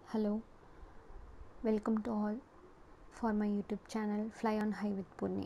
Hello, welcome to all for my YouTube channel Fly on High with Purni.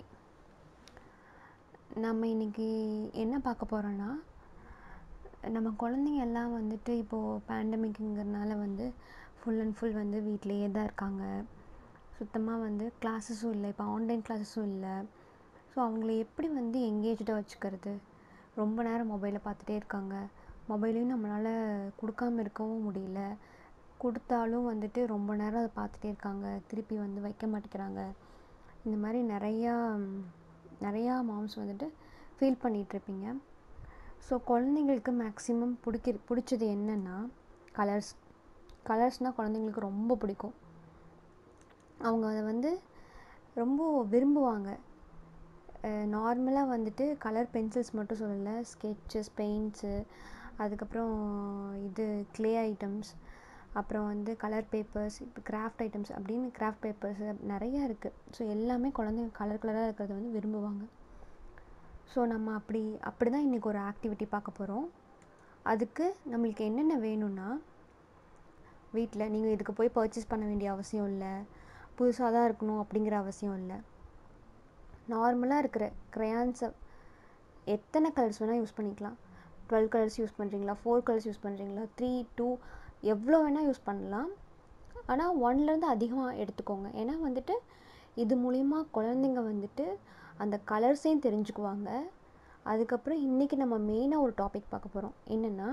நம்ம இன்னைக்கு என்ன பார்க்க போகிறோன்னா நம்ம குழந்தைங்க எல்லாம் வந்துட்டு இப்போது பேண்டமிக்குங்கிறனால வந்து ஃபுல் அண்ட் ஃபுல் வந்து வீட்டிலையே தான் இருக்காங்க சுத்தமாக வந்து கிளாஸஸும் இல்லை இப்போ ஆன்லைன் கிளாஸஸும் இல்லை ஸோ அவங்கள எப்படி வந்து எங்கேஜ்டாக வச்சுக்கிறது ரொம்ப நேரம் மொபைலை பார்த்துட்டே இருக்காங்க மொபைலையும் நம்மளால் கொடுக்காம இருக்கவும் முடியல கொடுத்தாலும் வந்துட்டு ரொம்ப நேரம் அதை பார்த்துட்டே இருக்காங்க திருப்பி வந்து வைக்க மாட்டேங்கிறாங்க இந்த மாதிரி நிறையா நிறையா மாம்ஸ் வந்துட்டு ஃபீல் பண்ணிகிட்ருப்பீங்க ஸோ குழந்தைங்களுக்கு மேக்ஸிமம் பிடிக்க பிடிச்சது என்னென்னா கலர்ஸ் கலர்ஸ்னால் குழந்தைங்களுக்கு ரொம்ப பிடிக்கும் அவங்க அதை வந்து ரொம்ப விரும்புவாங்க நார்மலாக வந்துட்டு கலர் பென்சில்ஸ் மட்டும் சொல்லலை ஸ்கெட்சஸ் பெயிண்ட்ஸு அதுக்கப்புறம் இது க்ளே ஐட்டம்ஸ் அப்புறம் வந்து கலர் பேப்பர்ஸ் இப்போ கிராஃப்ட் ஐட்டம்ஸ் அப்படின்னு கிராஃப்ட் பேப்பர்ஸ் நிறையா இருக்குது ஸோ எல்லாமே குழந்தைங்க கலர் கலராக இருக்கிறத வந்து விரும்புவாங்க ஸோ நம்ம அப்படி அப்படி தான் இன்றைக்கி ஒரு ஆக்டிவிட்டி பார்க்க போகிறோம் அதுக்கு நம்மளுக்கு என்னென்ன வேணும்னா வீட்டில் நீங்கள் இதுக்கு போய் பர்ச்சேஸ் பண்ண வேண்டிய அவசியம் இல்லை புதுசாக தான் இருக்கணும் அப்படிங்கிற அவசியம் இல்லை நார்மலாக இருக்கிற க்ரையான்ஸை எத்தனை கலர்ஸ் வேணால் யூஸ் பண்ணிக்கலாம் டுவெல் கலர்ஸ் யூஸ் பண்ணுறீங்களா ஃபோர் கலர்ஸ் யூஸ் பண்ணுறீங்களா த்ரீ டூ எவ்வளோ வேணால் யூஸ் பண்ணலாம் ஆனால் ஒன்லேருந்து அதிகமாக எடுத்துக்கோங்க ஏன்னா வந்துட்டு இது மூலிமா குழந்தைங்க வந்துட்டு அந்த கலர்ஸையும் தெரிஞ்சுக்குவாங்க அதுக்கப்புறம் இன்றைக்கி நம்ம மெயினாக ஒரு டாபிக் பார்க்க போகிறோம் என்னென்னா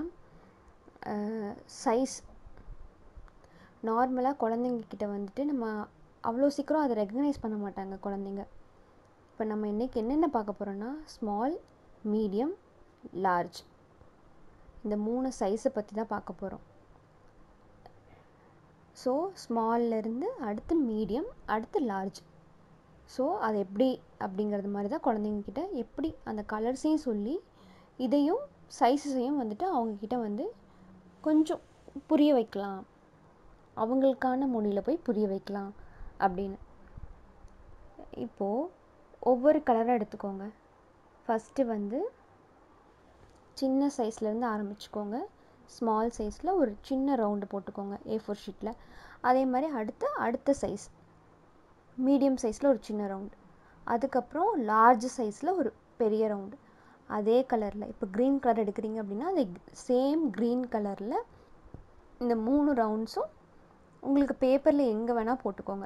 சைஸ் நார்மலாக குழந்தைங்கக்கிட்ட வந்துட்டு நம்ம அவ்வளோ சீக்கிரம் அதை ரெக்கக்னைஸ் பண்ண மாட்டாங்க குழந்தைங்க இப்போ நம்ம இன்றைக்கி என்னென்ன பார்க்க போகிறோன்னா ஸ்மால் மீடியம் லார்ஜ் இந்த மூணு சைஸை பற்றி தான் பார்க்க போகிறோம் ஸோ ஸ்மால்லேருந்து அடுத்து மீடியம் அடுத்து லார்ஜ் ஸோ அது எப்படி அப்படிங்கிறது மாதிரி தான் குழந்தைங்கக்கிட்ட எப்படி அந்த கலர்ஸையும் சொல்லி இதையும் சைஸஸையும் வந்துட்டு அவங்கக்கிட்ட வந்து கொஞ்சம் புரிய வைக்கலாம் அவங்களுக்கான மொழியில் போய் புரிய வைக்கலாம் அப்படின்னு இப்போது ஒவ்வொரு கலராக எடுத்துக்கோங்க ஃபஸ்ட்டு வந்து சின்ன சைஸ்லேருந்து ஆரம்பிச்சுக்கோங்க ஸ்மால் சைஸில் ஒரு சின்ன ரவுண்டு போட்டுக்கோங்க ஏ ஃபோர் ஷீட்டில் அதே மாதிரி அடுத்து அடுத்த சைஸ் மீடியம் சைஸில் ஒரு சின்ன ரவுண்டு அதுக்கப்புறம் லார்ஜ் சைஸில் ஒரு பெரிய ரவுண்டு அதே கலரில் இப்போ க்ரீன் கலர் எடுக்கிறீங்க அப்படின்னா அது சேம் க்ரீன் கலரில் இந்த மூணு ரவுண்ட்ஸும் உங்களுக்கு பேப்பரில் எங்கே வேணால் போட்டுக்கோங்க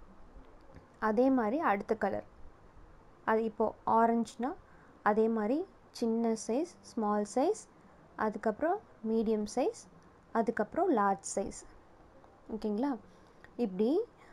அதே மாதிரி அடுத்த கலர் அது இப்போது ஆரஞ்சுனா அதே மாதிரி சின்ன சைஸ் ஸ்மால் சைஸ் அதுக்கப்புறம் மீடியம் சைஸ் அதுக்கப்புறம் லார்ஜ் சைஸ் ஓகேங்களா இப்படி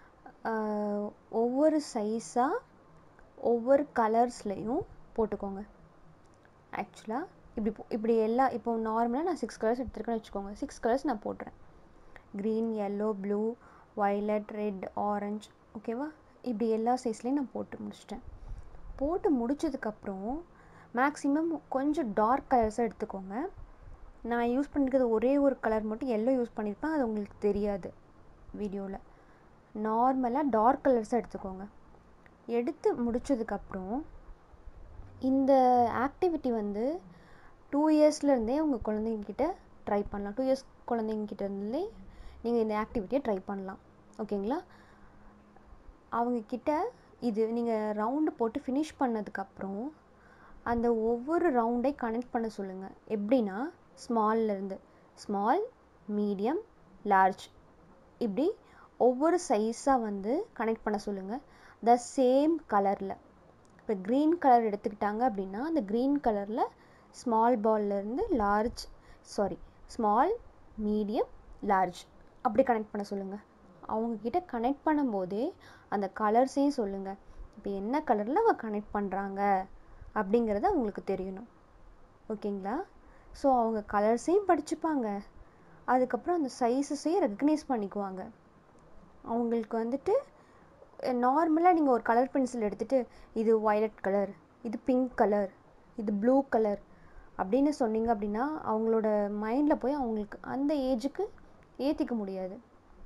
ஒவ்வொரு சைஸாக ஒவ்வொரு கலர்ஸ்லேயும் போட்டுக்கோங்க ஆக்சுவலாக இப்படி இப்படி எல்லா இப்போ நார்மலாக நான் சிக்ஸ் கலர்ஸ் எடுத்துருக்கேன்னு வச்சுக்கோங்க சிக்ஸ் கலர்ஸ் நான் போடுறேன் green yellow blue violet red orange ஓகேவா இப்படி எல்லா சைஸ்லேயும் நான் போட்டு முடிச்சிட்டேன் போட்டு முடிச்சதுக்கப்புறம் மேக்ஸிமம் கொஞ்சம் டார்க் கலர்ஸாக எடுத்துக்கோங்க நான் யூஸ் பண்ணிருக்கிறது ஒரே ஒரு கலர் மட்டும் எல்லோ யூஸ் பண்ணியிருப்பேன் அது உங்களுக்கு தெரியாது வீடியோவில் நார்மலாக டார்க் கலர்ஸாக எடுத்துக்கோங்க எடுத்து முடித்ததுக்கப்புறம் இந்த ஆக்டிவிட்டி வந்து டூ இயர்ஸ்லேருந்தே உங்கள் குழந்தைங்கக்கிட்ட ட்ரை பண்ணலாம் டூ இயர்ஸ் குழந்தைங்கக்கிட்ட இருந்தே நீங்கள் இந்த ஆக்டிவிட்டியை ட்ரை பண்ணலாம் ஓகேங்களா அவங்கக்கிட்ட இது நீங்கள் ரவுண்டு போட்டு ஃபினிஷ் பண்ணதுக்கப்புறம் அந்த ஒவ்வொரு ரவுண்டை கனெக்ட் பண்ண சொல்லுங்கள் எப்படின்னா ஸ்மால்லேருந்து ஸ்மால் மீடியம் லார்ஜ் இப்படி ஒவ்வொரு சைஸாக வந்து கனெக்ட் பண்ண சொல்லுங்கள் த சேம் கலரில் இப்போ க்ரீன் கலர் எடுத்துக்கிட்டாங்க அப்படின்னா அந்த க்ரீன் கலரில் ஸ்மால் பால்லேருந்து large sorry small medium large அப்படி கனெக்ட் பண்ண சொல்லுங்கள் அவங்கக்கிட்ட கனெக்ட் பண்ணும்போதே அந்த கலர்ஸையும் சொல்லுங்கள் இப்போ என்ன கலரில் அவங்க கனெக்ட் பண்ணுறாங்க அப்படிங்கிறது அவங்களுக்கு தெரியணும் ஓகேங்களா ஸோ அவங்க கலர்ஸையும் படிச்சுப்பாங்க அதுக்கப்புறம் அந்த சைஸஸையும் ரெக்கக்னைஸ் பண்ணிக்குவாங்க அவங்களுக்கு வந்துட்டு நார்மலாக நீங்கள் ஒரு கலர் பென்சில் எடுத்துகிட்டு இது வயலட் கலர் இது பிங்க் கலர் இது ப்ளூ கலர் அப்படின்னு சொன்னீங்க அப்படின்னா அவங்களோட மைண்டில் போய் அவங்களுக்கு அந்த ஏஜுக்கு ஏற்றிக்க முடியாது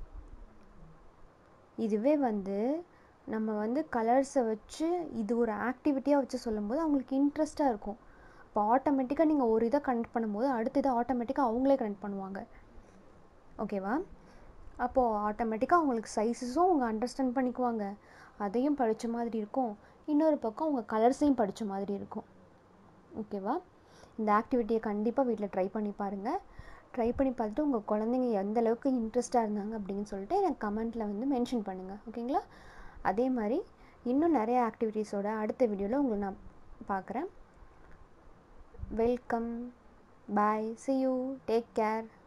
இதுவே வந்து நம்ம வந்து கலர்ஸை வச்சு இது ஒரு ஆக்டிவிட்டியாக வச்சு சொல்லும்போது அவங்களுக்கு இன்ட்ரெஸ்ட்டாக இருக்கும் இப்போ ஆட்டோமேட்டிக்காக நீங்கள் ஒரு இதை கனெக்ட் பண்ணும்போது அடுத்த இதை ஆட்டோமேட்டிக்காக அவங்களே கனெக்ட் பண்ணுவாங்க ஓகேவா அப்போது ஆட்டோமேட்டிக்காக அவங்களுக்கு சைஸஸும் அவங்க அண்டர்ஸ்டாண்ட் பண்ணிக்குவாங்க அதையும் படித்த மாதிரி இருக்கும் இன்னொரு பக்கம் அவங்க கலர்ஸையும் படித்த மாதிரி இருக்கும் ஓகேவா இந்த ஆக்டிவிட்டியை கண்டிப்பாக வீட்டில் ட்ரை பண்ணி பாருங்கள் ட்ரை பண்ணி பார்த்துட்டு உங்கள் குழந்தைங்க எந்த அளவுக்கு இன்ட்ரெஸ்ட்டாக இருந்தாங்க அப்படின்னு சொல்லிட்டு எனக்கு கமெண்ட்டில் வந்து மென்ஷன் பண்ணுங்கள் ஓகேங்களா அதே மாதிரி இன்னும் நிறைய ஆக்டிவிட்டீஸோட அடுத்த வீடியோவில் உங்களை நான் பார்க்குறேன் welcome bye see you take care